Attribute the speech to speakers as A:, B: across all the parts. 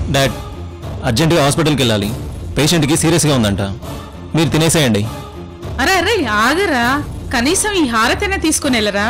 A: Dad అర్జెంటుగా హాస్పిటల్కి వెళ్ళాలి పేషెంట్కి సీరియస్గా ఉందంట మీరు తినేసేయండి
B: అరే అరే ఆగరా కనీసం ఈ హారతైనా తీసుకుని వెళ్ళరా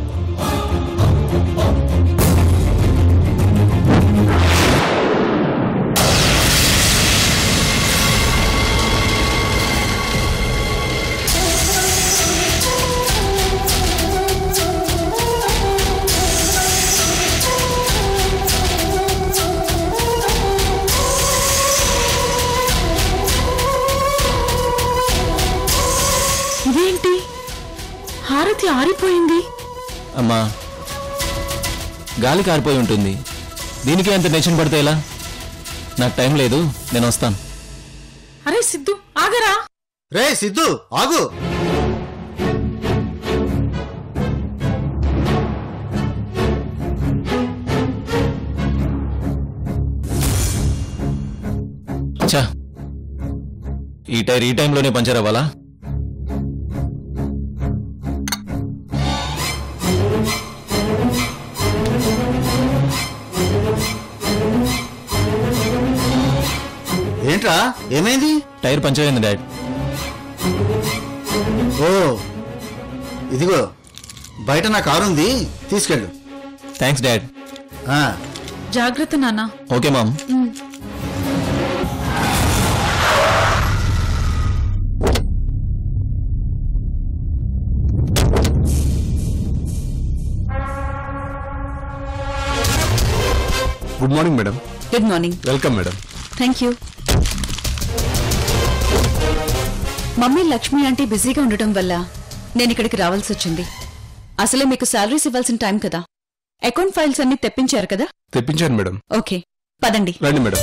B: ఇదేంటి హారతి ఆరిపోయింది
A: అమ్మా గాలి కారిపోయి ఉంటుంది దీనికి అంత టెన్షన్ పడితే ఎలా నాకు టైం లేదు నేను వస్తాను
B: అరే సిద్ధు ఆగరా
C: రే సిద్ధు ఆగు
A: చా ఈ టైర్ ఈ టైంలోనే పంచర్ అవ్వాలా
C: ఏంట్రా ఏమైంది
A: టైర్ పంచర్ అయింది డాడ్
C: ఓ ఇదిగో బయట నా కారు ఉంది తీసుకెళ్ళు
A: థ్యాంక్స్ డాడ్
C: ఆ,
B: జాగ్రత్త నాన్న
A: okay mom
D: good morning madam
E: good morning
D: welcome madam
E: thank you mummy Lakshmi aunty బిజీగా ఉండటం వల్ల నేను ఇక్కడికి రావాల్సి వచ్చింది అసలే మీకు శాలరీస్ ఇవ్వాల్సిన టైం కదా అకౌంట్ ఫైల్స్ అన్ని తెప్పించారు కదా
D: తెప్పించాను మేడం
E: ఓకే పదండి
D: రండి మేడం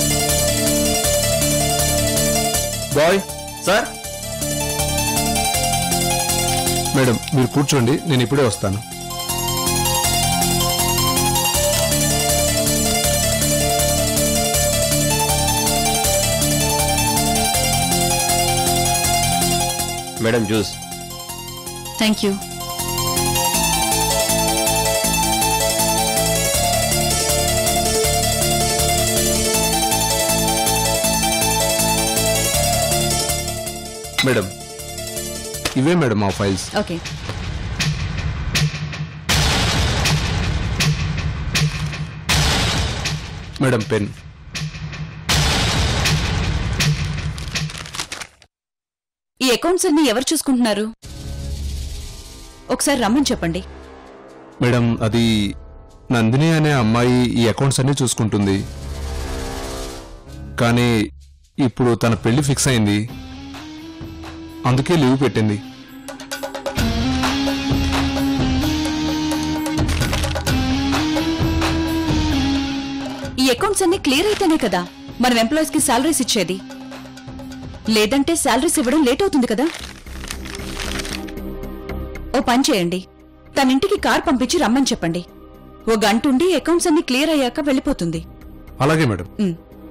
D: బాయ్
C: సార్
D: మేడం మీరు కూర్చోండి నేను ఇప్పుడే వస్తాను
F: madam juice
E: thank you
D: madam ఇవే మేడం ఆ ఫైల్స్
E: ఓకే
D: మేడం పెన్
E: ఈ అకౌంట్స్ అన్ని ఎవరు చూసుకుంటున్నారు ఒకసారి రమ్మని చెప్పండి
D: మేడం అది నందిని అనే అమ్మాయి ఈ అకౌంట్స్ అన్ని చూసుకుంటుంది కానీ ఇప్పుడు తన పెళ్లి ఫిక్స్ అయింది అందుకే లీవ్ పెట్టింది
E: ఈ అకౌంట్స్ అన్ని క్లియర్ అయితేనే కదా మనం ఎంప్లాయీస్ కి శాలరీస్ ఇచ్చేది లేదంటే శాలరీస్ ఇవ్వడం లేట్ అవుతుంది కదా ఓ పని చేయండి తన ఇంటికి కార్ పంపించి రమ్మని చెప్పండి ఓ గంట ఉండి అకౌంట్స్ అన్ని క్లియర్ అయ్యాక వెళ్ళిపోతుంది
D: అలాగే మేడం
E: ఉమ్.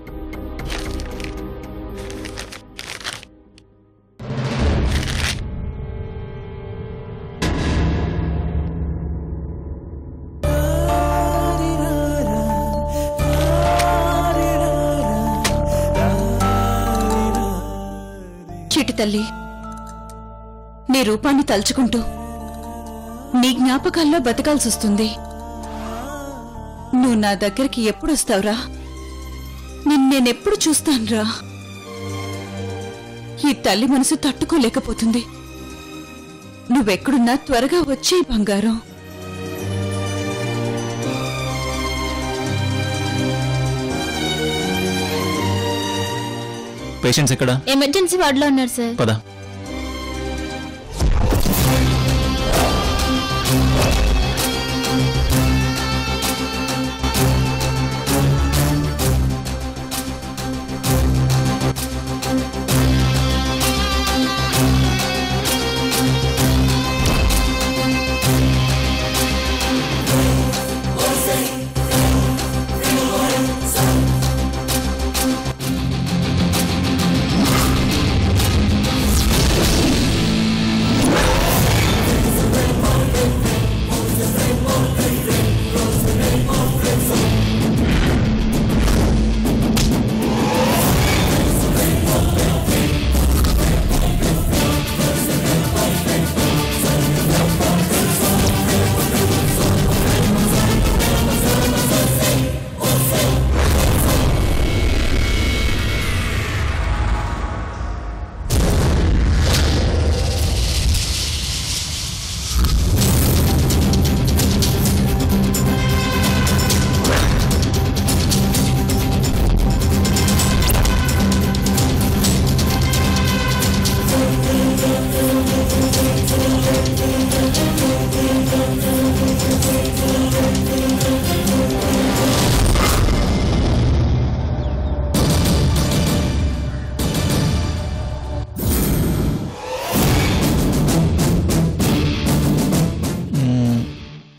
E: చిటి తల్లి నీ రూపాన్ని తలుచుకుంటూ నీ జ్ఞాపకాల్లో బతకాల్సి వస్తుంది నువ్వు నా దగ్గరికి ఎప్పుడు వస్తావురా నిన్నేనెప్పుడు చూస్తానురా ఈ తల్లి మనసు తట్టుకోలేకపోతుంది నువ్వెక్కడున్నా త్వరగా వచ్చే బంగారం
A: పేషెంట్స్ ఎక్కడ
G: ఎమర్జెన్సీ వార్డులో ఉన్నారు సార్
A: పద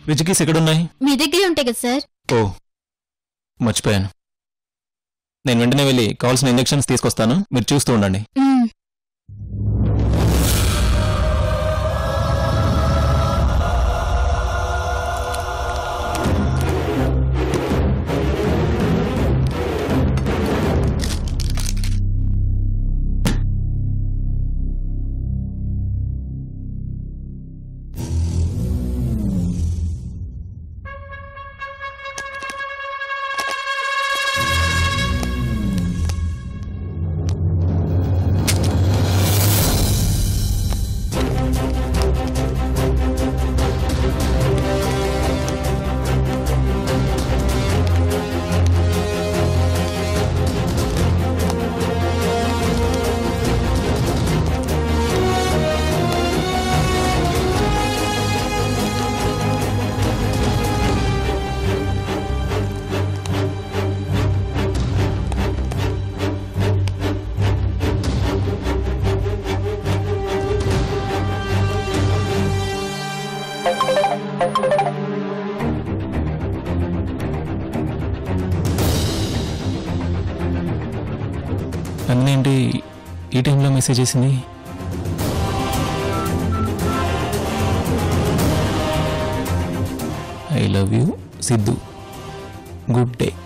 A: విజికీస్ ఎక్కడున్నాయి
G: మీ దగ్గరే ఉంటాయి కదా సార్
A: ఓ మర్చిపోయాను నేను వెంటనే వెళ్ళి కావాల్సిన ఇంజెక్షన్స్ తీసుకొస్తాను మీరు చూస్తూ ఉండండి
G: మ్మ్.
A: అన్నేంటి ఈ టైంలో మెసేజ్ చేసింది I love you Siddhu good day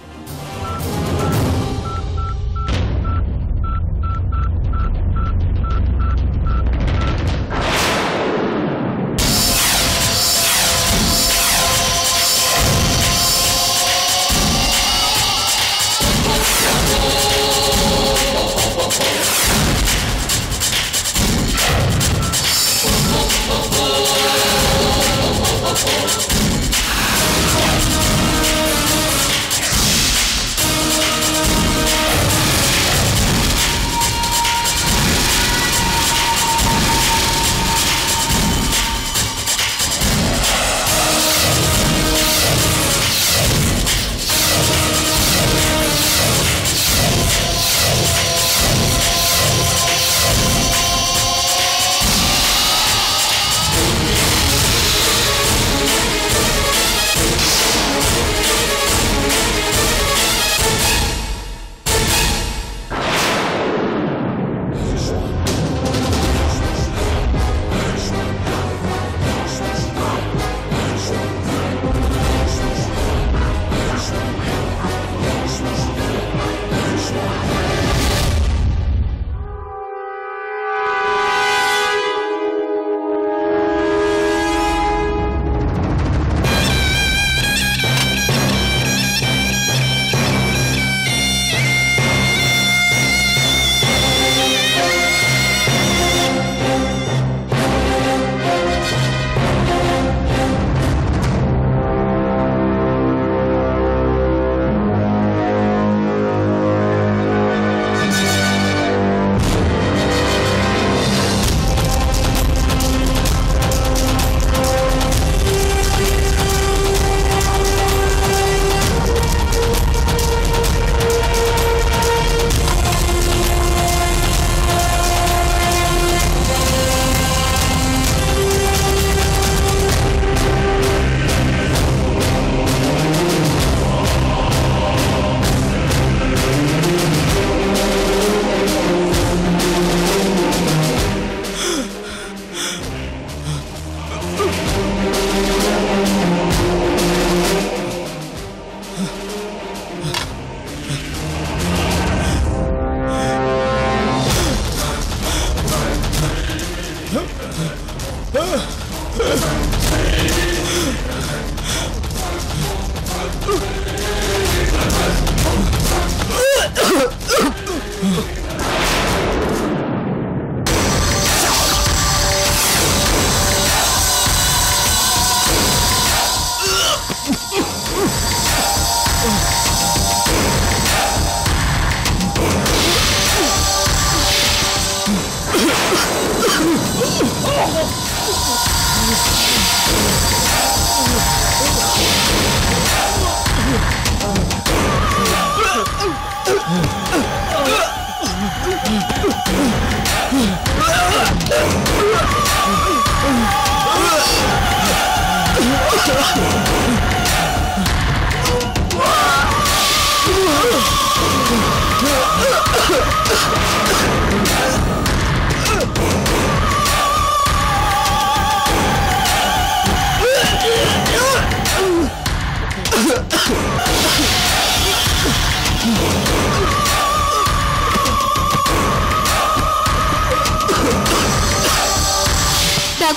G: ఆ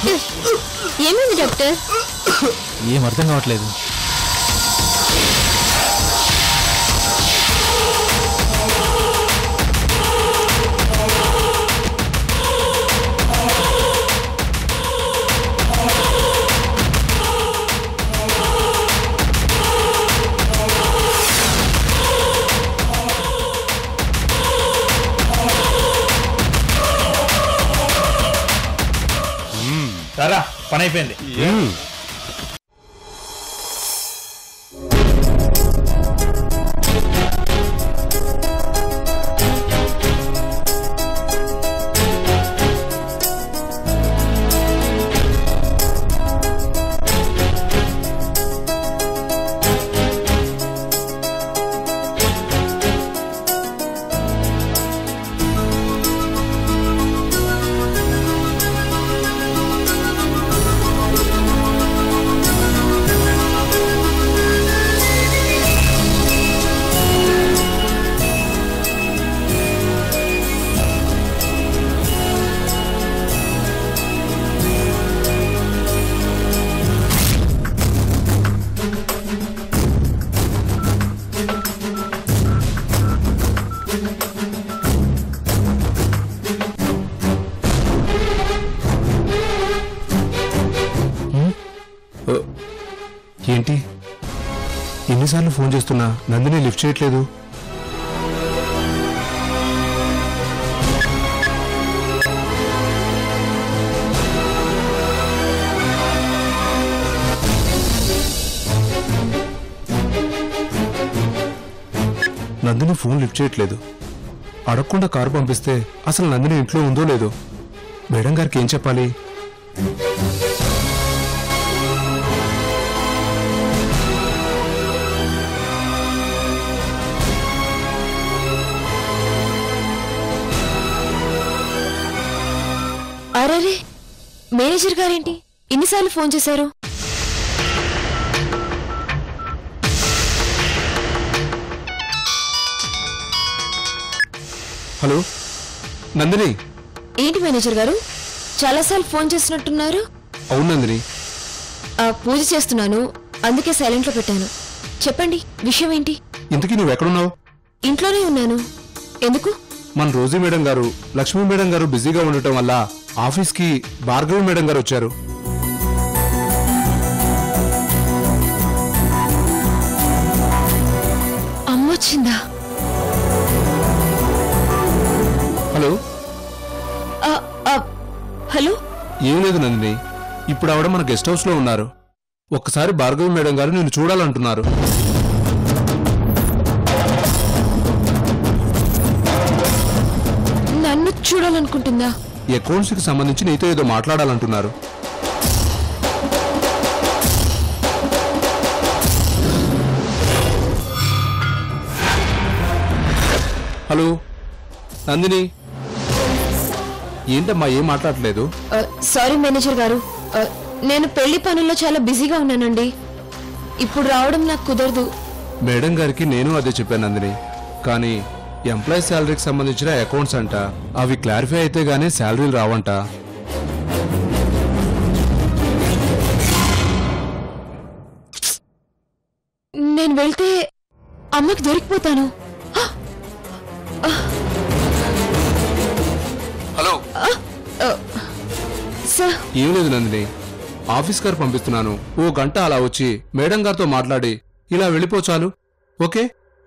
G: డాక్టర్ ఏమైంది డాక్టర్
A: ఏం అర్థం కావట్లేదు
H: సరా పని అయిపోయింది
D: ఓ, ఏంటి ఎన్నిసార్లు ఫోన్ చేస్తున్నా నందిని లిఫ్ట్ చేయట్లేదు నందిని ఫోన్ లిఫ్ట్ చేయట్లేదు అడగకుండా కారు పంపిస్తే అసలు నందిని ఇంట్లో ఉందో లేదో మేడం గారికి ఏం చెప్పాలి
G: అరే మేనేజర్ గారేంటి ఎన్నిసార్లు ఫోన్ చేశారు
D: హలో నందిని
G: ఏంటి మేనేజర్ గారు చాలాసార్లు ఫోన్ చేస్తున్నట్టున్నారు
D: అవును నందిని
G: ఆ, పూజ చేస్తున్నాను అందుకే సైలెంట్ లో పెట్టాను చెప్పండి విషయం ఏంటి
D: ఇంతకీ నువ్వు ఎక్కడున్నావు
G: ఇంట్లోనే ఉన్నాను ఎందుకు
D: మన రోజీ మేడం గారు లక్ష్మీ మేడం గారు బిజీగా ఉండటం వల్ల ఆఫీస్కి భార్గవి మేడం గారు వచ్చారు
G: అమ్మొచ్చిందా
D: హలో
G: ఆ, ఆ, హలో
D: ఏం లేదు నందిని ఇప్పుడు ఆవిడ మన గెస్ట్ హౌస్ లో ఉన్నారు ఒక్కసారి భార్గవి మేడం గారు నిన్ను చూడాలంటున్నారు
G: నన్ను చూడాలనుకుంటుందా
D: అకౌంట్స్ కి సంబంధించి నీతో ఏదో మాట్లాడాలంటున్నారు హలో నందిని ఏంటమ్మా ఏం మాట్లాడట్లేదు
G: ఆ, సారీ మేనేజర్ గారు ఆ, నేను పెళ్లి పనుల్లో చాలా బిజీగా ఉన్నానండి ఇప్పుడు రావడం నాకు కుదరదు
D: మేడం గారికి నేను అదే చెప్పాను నందిని కానీ ఎంప్లాయీ శాలరీకి సంబంధించిన అకౌంట్స్ అంట అవి క్లారిఫై అయితే గానీ శాలరీలు రావంట
G: నేను వెళ్తే అమ్మకి దొరికిపోతాను
D: హలో
G: సార్
D: ఏం లేదు నందిని ఆఫీస్ గారు పంపిస్తున్నాను ఓ గంట అలా వచ్చి మేడం గారితో మాట్లాడి ఇలా వెళ్ళిపో చాలు ఓకే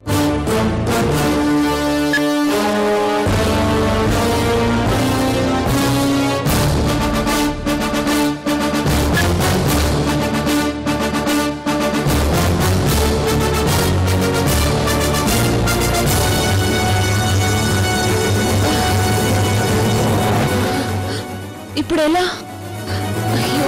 G: ఇప్పుడు ఎలా అయ్యో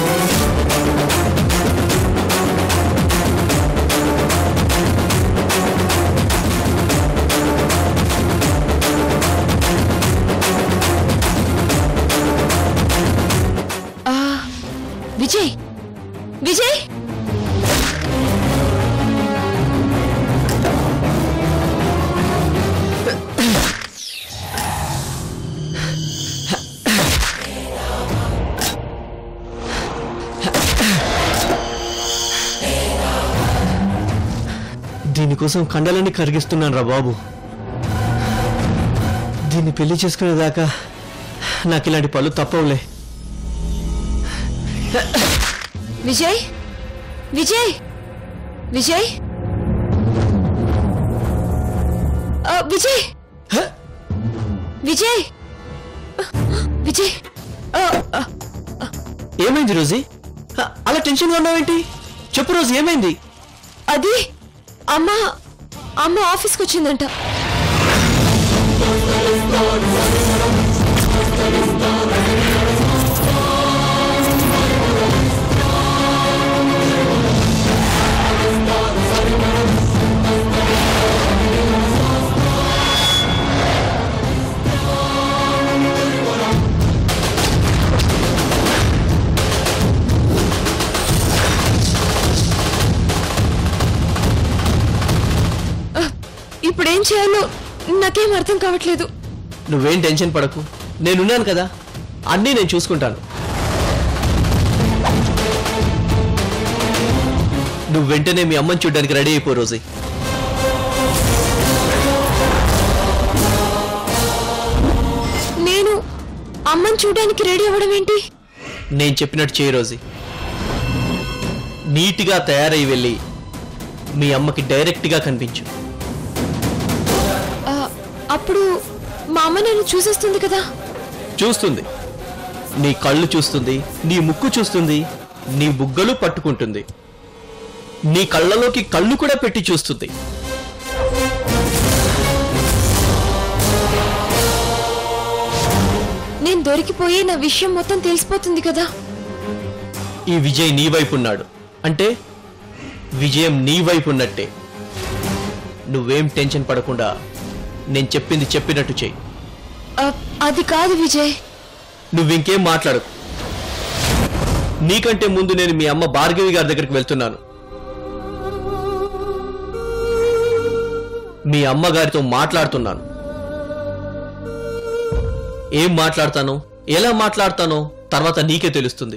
G: ఆ, విజయ్ విజయ్
I: దీనికోసం కండలని కరిగిస్తున్నాను రా బాబు దీన్ని పెళ్లి చేసుకునేదాకా నాకు ఇలాంటి పళ్ళు తప్పవులే
G: విజయ్ విజయ్ విజయ్ ఆ, విజయ్
I: హ?
G: విజయ్ విజయ్ ఆ, ఆ,
I: ఏమైంది రోజీ హ, అలా టెన్షన్గా ఉన్నావేంటి చెప్పు రోజు ఏమైంది
G: అది అమ్మ అమ్మ ఆఫీస్కి వచ్చిందంట ఆ, ఇప్పుడేం చేయాలో నాకేం అర్థం కావట్లేదు
I: నువ్వేం టెన్షన్ పడకు నేనున్నాను కదా అన్నీ నేను చూసుకుంటాను నువ్వు వెంటనే మీ అమ్మని చూడడానికి రెడీ అయిపో రోజీ
G: నేను అమ్మని చూడడానికి రెడీ అవ్వడం ఏంటి
I: నేను చెప్పినట్టు చేయి రోజీ నీట్గా తయారై వెళ్ళి మీ అమ్మకి డైరెక్ట్గా కనిపించు
G: ఆ, అప్పుడు మా అమ్మ నన్ను చూసేస్తుంది కదా
I: చూస్తుంది నీ కళ్ళు చూస్తుంది నీ ముక్కు చూస్తుంది నీ బుగ్గలు పట్టుకుంటుంది నీ కళ్ళలోకి కళ్ళు కూడా పెట్టి చూస్తుంది
G: నేను దొరికిపోయి నా విషయం మొత్తం తెలిసిపోతుంది కదా
I: ఈ విజయ్ నీ వైపు ఉన్నాడు అంటే విజయం నీ వైపు ఉన్నట్టే నువ్వేం టెన్షన్ పడకుండా నేను చెప్పింది చెప్పినట్టు చెయ్యి
G: ఆ, అది కాదు విజయ్
I: నువ్వింకేం మాట్లాడకు నీకంటే ముందు నేను మీ అమ్మ భార్గవి గారి దగ్గరికి వెళ్తున్నాను మీ అమ్మగారితో మాట్లాడుతున్నాను ఏం మాట్లాడతానో ఎలా మాట్లాడతానో తర్వాత నీకే తెలుస్తుంది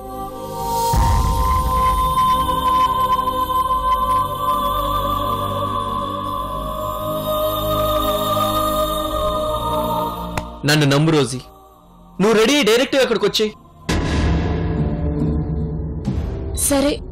I: నన్ను నమ్ము రోజీ నువ్వు రెడీ డైరెక్ట్గా అక్కడికి వచ్చేయి
G: సరే